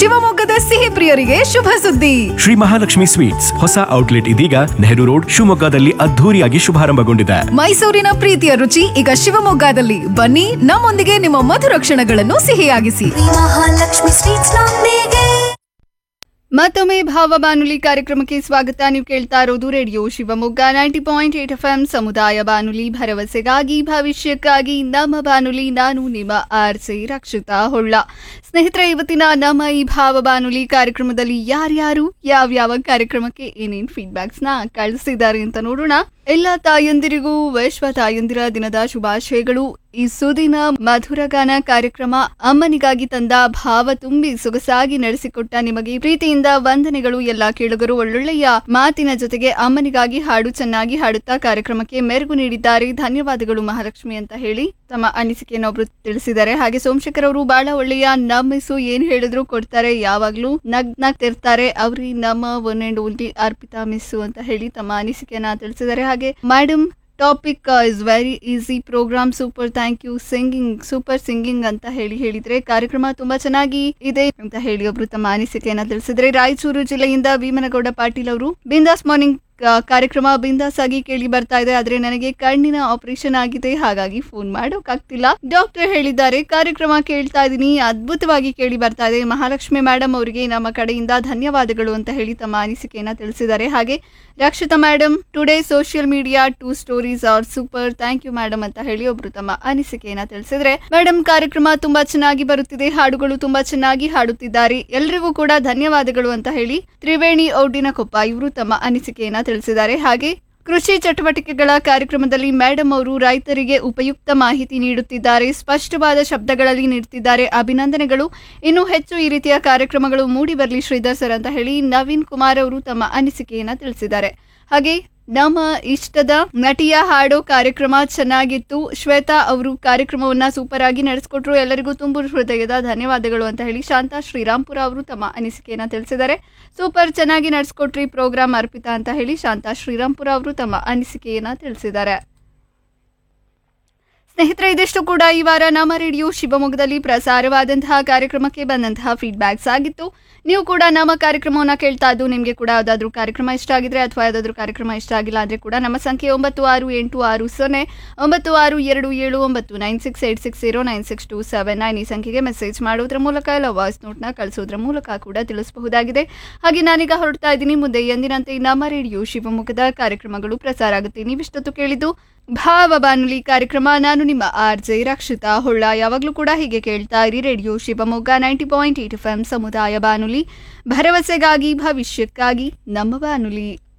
ಶಿವಮೊಗ್ಗದ ಸಿಹಿ ಪ್ರಿಯರಿಗೆ ಶುಭ ಸುದ್ದಿ ಶ್ರೀ ಮಹಾಲಕ್ಷ್ಮಿ ಸ್ವೀಟ್ಸ್ ಹೊಸ ಔಟ್ಲೆಟ್ ಇದೀಗ ನೆಹರು ರೋಡ್ ಶಿವಮೊಗ್ಗದಲ್ಲಿ ಅದ್ಧೂರಿಯಾಗಿ ಶುಭಾರಂಭಗೊಂಡಿದೆ ಮೈಸೂರಿನ ಪ್ರೀತಿಯ ರುಚಿ ಈಗ ಶಿವಮೊಗ್ಗದಲ್ಲಿ ಬನ್ನಿ ನಮ್ಮೊಂದಿಗೆ ನಿಮ್ಮ ಮಧುರ ಕ್ಷಣಗಳನ್ನು ಸಿಹಿಯಾಗಿಸಿ ಮಹಾಲಕ್ಷ್ಮಿ ಸ್ವೀಟ್ಸ್ ನೊಂದಿಗೆ ಮತ್ತೊಮ್ಮೆ ಭಾವ ಬಾನುಲಿ ಕಾರ್ಯಕ್ರಮಕ್ಕೆ ಸ್ವಾಗತ ನೀವು ಕೇಳ್ತಾ ಇರೋದು radio Shivamogga ninety point eight F M ಸಮುದಾಯ ಬಾನುಲಿ ಭರವಸೆಗಾಗಿ ಭವಿಷ್ಯಕ್ಕಾಗಿ ನಮ್ಮ ಬಾನುಲಿ ನಾನು ನಿಮ್ಮ ಆರ್ ಸಿ ರಕ್ಷಿತಾ ಹೊಳ್ಳ ಸ್ನೇಹಿತರೆ ಇವತ್ತಿನ ನಮ್ಮ ಈ ಭಾವ ಬಾನುಲಿ ಕಾರ್ಯಕ್ರಮದಲ್ಲಿ ಯಾರ್ಯಾರು ಯಾವ್ಯಾವ ಕಾರ್ಯಕ್ರಮಕ್ಕೆ ಏನೇನ್ ಫೀಡ್ಬ್ಯಾಕ್ಸ್ ನ ಕಳಿಸಿದ್ದಾರೆ ಅಂತ ನೋಡೋಣ ಎಲ್ಲ ತಾಯಂದಿರಿಗೂ ವಿಶ್ವ ತಾಯಂದಿರ ದಿನದ ಶುಭಾಶಯಗಳು ಈ ಸುದಿನ ಮಧುರಗಾನ ಕಾರ್ಯಕ್ರಮ ಅಮ್ಮನಿಗಾಗಿ ತಂದ ಭಾವ ತುಂಬಿ ಸೊಗಸಾಗಿ ನಡೆಸಿಕೊಟ್ಟ ನಿಮಗೆ ಪ್ರೀತಿಯಿಂದ ವಂದನೆಗಳು ಎಲ್ಲ ಕೇಳುಗರು ಒಳ್ಳೊಳ್ಳೆಯ ಮಾತಿನ ಜೊತೆಗೆ ಅಮ್ಮನಿಗಾಗಿ ಹಾಡು ಚೆನ್ನಾಗಿ ಹಾಡುತ್ತಾ ಕಾರ್ಯಕ್ರಮಕ್ಕೆ ಮೆರುಗು ನೀಡಿದ್ದಾರೆ ಧನ್ಯವಾದಗಳು ಮಹಾಲಕ್ಷ್ಮಿ ಅಂತ ಹೇಳಿ ತಮ್ಮ ಅನಿಸಿಕೆಯನ್ನು ಒಬ್ರು ತಿಳಿಸಿದ್ದಾರೆ ಹಾಗೆ ಸೋಮಶೇಖರ್ ಅವರು ಬಹಳ ಒಳ್ಳೆಯ ನಮ್ಮಿಸು ಏನ್ ಹೇಳಿದ್ರು ಕೊಡ್ತಾರೆ ಯಾವಾಗ್ಲೂ ನಗ್ ನಗ್ತಿರ್ತಾರೆ ಅವ್ರಿ ನಮ್ಮ one and only Arpita miss ಅಂತ ಹೇಳಿ ತಮ್ಮ ಅನಿಸಿಕೆಯನ್ನ ತಿಳಿಸಿದ್ದಾರೆ ಹಾಗೆ madam topic is very easy program super thank you singing super singing ಅಂತ ಹೇಳಿ ಹೇಳಿದ್ರೆ ಕಾರ್ಯಕ್ರಮ ತುಂಬಾ ಚೆನ್ನಾಗಿ ಇದೆ ಅಂತ ಹೇಳಿ ಒಬ್ರು ತಮ್ಮ ಅನಿಸಿಕೆಯನ್ನ ತಿಳಿಸಿದ್ರೆ ರಾಯಚೂರು ಜಿಲ್ಲೆಯಿಂದ ಭೀಮನಗೌಡ ಪಾಟೀಲ್ ಅವರು ಬಿಂದಾಸ್ ಮಾರ್ನಿಂಗ್ ಕಾರ್ಯಕ್ರಮ ಬಿಂದಾಸ್ ಆಗಿ ಕೇಳಿ ಬರ್ತಾ ಇದೆ ಆದ್ರೆ ನನಗೆ ಕಣ್ಣಿನ ಆಪರೇಷನ್ ಆಗಿದೆ ಹಾಗಾಗಿ ಫೋನ್ ಮಾಡೋಕ್ಕಾಗ್ತಿಲ್ಲ ಡಾಕ್ಟರ್ ಹೇಳಿದ್ದಾರೆ ಕಾರ್ಯಕ್ರಮ ಕೇಳ್ತಾ ಇದ್ದೀನಿ ಅದ್ಭುತವಾಗಿ ಕೇಳಿ ಬರ್ತಾ ಇದೆ ಮಹಾಲಕ್ಷ್ಮಿ ಮೇಡಮ್ ಅವರಿಗೆ ನಮ್ಮ ಕಡೆಯಿಂದ ಧನ್ಯವಾದಗಳು ಅಂತ ಹೇಳಿ ತಮ್ಮ ಅನಿಸಿಕೆಯನ್ನ ತಿಳಿಸಿದ್ದಾರೆ ಹಾಗೆ Rakshita madam today social media too stories are super thank you madam ಅಂತ ಹೇಳಿ ಒಬ್ರು ತಮ್ಮ ಅನಿಸಿಕೆಯನ್ನ ತಿಳಿಸಿದ್ರೆ ಮೇಡಮ್ ಕಾರ್ಯಕ್ರಮ ತುಂಬಾ ಚೆನ್ನಾಗಿ ಬರುತ್ತಿದೆ ಹಾಡುಗಳು ತುಂಬಾ ಚೆನ್ನಾಗಿ ಹಾಡುತ್ತಿದ್ದಾರೆ ಎಲ್ರಿಗೂ ಕೂಡ ಧನ್ಯವಾದಗಳು ಅಂತ ಹೇಳಿ ತ್ರಿವೇಣಿ ಔಡಿನ ಕೊಪ್ಪ ಇವರು ತಮ್ಮ ಅನಿಸಿಕೆಯನ್ನ ತಿಳಿಸಿದ್ದಾರೆ ಹಾಗೆ ಕೃಷಿ ಚಟುವಟಿಕೆಗಳ ಕಾರ್ಯಕ್ರಮದಲ್ಲಿ ಮೇಡಮ್ ಅವರು ರೈತರಿಗೆ ಉಪಯುಕ್ತ ಮಾಹಿತಿ ನೀಡುತ್ತಿದ್ದಾರೆ ಸ್ಪಷ್ಟವಾದ ಶಬ್ದಗಳಲ್ಲಿ ನೀಡುತ್ತಿದ್ದಾರೆ ಅಭಿನಂದನೆಗಳು ಇನ್ನು ಹೆಚ್ಚು ಈ ರೀತಿಯ ಕಾರ್ಯಕ್ರಮಗಳು ಮೂಡಿ ಬರಲಿ ಶ್ರೀಧರ್ ಸರ್ ಅಂತ ಹೇಳಿ ನವೀನ್ ಕುಮಾರ್ ಅವರು ತಮ್ಮ ಅನಿಸಿಕೆಯನ್ನ ತಿಳಿಸಿದ್ದಾರೆ ಹಾಗೆ ನಮ್ಮ ಇಷ್ಟದ ನಟಿಯ ಹಾಡೋ ಕಾರ್ಯಕ್ರಮ ಚೆನ್ನಾಗಿತ್ತು ಶ್ವೇತಾ ಅವರು ಕಾರ್ಯಕ್ರಮವನ್ನ ಸೂಪರ್ ಆಗಿ ನಡೆಸಿಕೊಟ್ರು ಎಲ್ಲರಿಗೂ ತುಂಬು ಹೃದಯದ ಧನ್ಯವಾದಗಳು ಅಂತ ಹೇಳಿ ಶಾಂತಾ ಶ್ರೀರಾಮ್ಪುರ ಅವರು ತಮ್ಮ ಅನಿಸಿಕೆಯನ್ನ ತಿಳಿಸಿದ್ದಾರೆ ಸೂಪರ್ ಚೆನ್ನಾಗಿ ನಡೆಸ್ಕೊಟ್ರಿ ಪ್ರೋಗ್ರಾಮ್ ಅರ್ಪಿತಾ ಅಂತ ಹೇಳಿ ಶಾಂತಾ ಶ್ರೀರಾಮ್ಪುರ ಅವರು ತಮ್ಮ ಅನಿಸಿಕೆಯನ್ನ ತಿಳಿಸಿದ್ದಾರೆ ಸ್ನೇಹಿತರೆ ಇದಿಷ್ಟು ಕೂಡ ಈ ವಾರ ನಮ್ಮ ರೇಡಿಯೋ ಶಿವಮೊಗ್ಗದಲ್ಲಿ ಪ್ರಸಾರವಾದಂತಹ ಕಾರ್ಯಕ್ರಮಕ್ಕೆ ಬಂದಂತಹ ಫೀಡ್ಬ್ಯಾಕ್ಸ್ ಆಗಿತ್ತು ನೀವು ಕೂಡ ನಮ್ಮ ಕಾರ್ಯಕ್ರಮವನ್ನು ಕೇಳ್ತಾ ಇದ್ದು ನಿಮಗೆ ಕೂಡ ಯಾವುದಾದ್ರೂ ಕಾರ್ಯಕ್ರಮ ಇಷ್ಟ ಆಗಿದ್ರೆ ಅಥವಾ ಯಾವುದಾದ್ರೂ ಕಾರ್ಯಕ್ರಮ ಇಷ್ಟ ಆಗಿಲ್ಲ ಅಂದರೆ ಕೂಡ ನಮ್ಮ ಸಂಖ್ಯೆ ಒಂಬತ್ತು ಆರು ಎಂಟು ಆರು ಸೊನ್ನೆ ಒಂಬತ್ತು ಆರು ಎರಡು ಏಳು ಒಂಬತ್ತು nine six eight six zero nine six two seven nine ಈ ಸಂಖ್ಯೆಗೆ ಮೆಸೇಜ್ ಮಾಡೋದ್ರ ಮೂಲಕ ಇಲ್ಲ ವಾಯ್ಸ್ ನೋಟ್ನ ಕಳಿಸೋದ್ರ ಮೂಲಕ ಕೂಡ ತಿಳಿಸಬಹುದಾಗಿದೆ ಹಾಗೆ ನಾನೀಗ ಹೊರಡ್ತಾ ಇದ್ದೀನಿ ಮುಂದೆ ಎಂದಿನಂತೆ ನಮ್ಮ ರೇಡಿಯೋ ಶಿವಮೊಗ್ಗದ ಕಾರ್ಯಕ್ರಮಗಳು ಪ್ರಸಾರ ಆಗುತ್ತೆ ನೀವಿಷ್ಟೊತ್ತು ಕೇಳಿದ್ದು ಭಾವ ಬಾನುಲಿ ಕಾರ್ಯಕ್ರಮ ನಾನು ನಿಮ್ಮ ಆರ್ ಜೆ ರಕ್ಷಿತಾ ಹೊಳ್ಳ ಯಾವಾಗಲೂ ಕೂಡ ಹೀಗೆ ಕೇಳ್ತಾ ಇರಿ radio Shivamogga ninety point eight F M ಸಮುದಾಯ ಬಾನುಲಿ ಭರವಸೆಗಾಗಿ ಭವಿಷ್ಯಕ್ಕಾಗಿ ನಮ್ಮ ಬಾನುಲಿ